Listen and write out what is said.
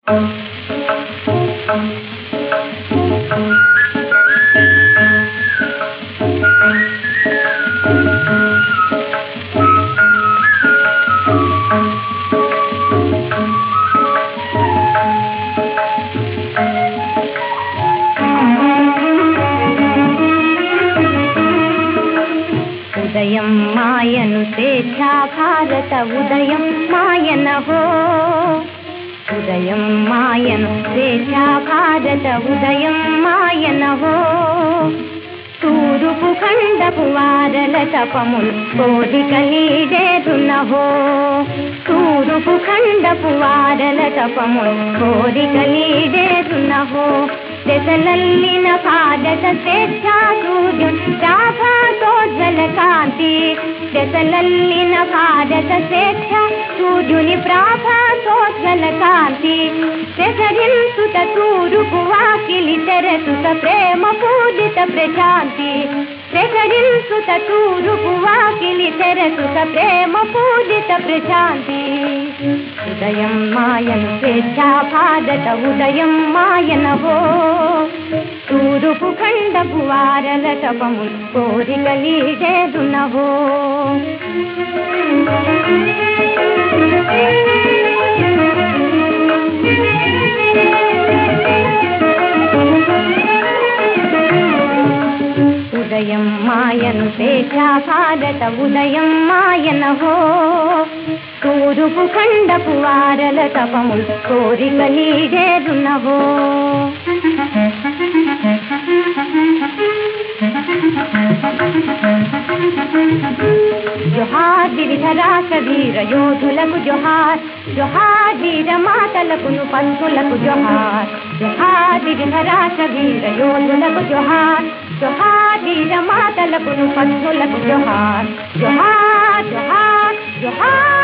ఉదయం మాయను స్వేచ్ఛా భారత ఉదయం మాయన హో ఉదయం మాయను స్వేచ్ఛా భారత ఉదయం మాయన హో తూరుపు ఖండపు వారల తపములు కోరికలీడేరునహో తూరుపు ఖండపు వారల తపములు కోరికలీడేరునహో దశలల్లిన భారత స్వేచ్ఛా సూర్యుడు రాభాతోజ్వల కాంతి దశలల్లిన భారత స్వేచ్ఛ సూర్యుని ప్రాభాతోజ్వల కాంతి దశరింసుత తూరుపు వాకిలి తెరసుత ప్రేమ పూజిత ప్రశాంతి ప్రసరింసుత తూరుపు వాకిలి తెరసుత ప్రేమ పూజిత ప్రశాంతి ఉదయం మాయను స్వేచ్ఛా భారత ఉదయం మాయనవో తూరుపు ఖండపు వారల తపము కోరికలీడేదునవో ఉదయం మాయను స్వేచ్ఛా భారత ఉదయం మాయన హో తూరుపు ఖండపు వారల తపము కోరికలీడేదునహో జోహార్ వివిధ రాష్ట్ర వీర యోధులకు జోహార్ జోహార్ వీర మాతలకు పంతులకు జోహార్ జోహార్ వివిధ రాష్ట్ర వీర యోధులకు జోహార్ జోహార్ వీర మాతలకు పంతులకు జోహార్ జోహార్ జోహార్ జోహార్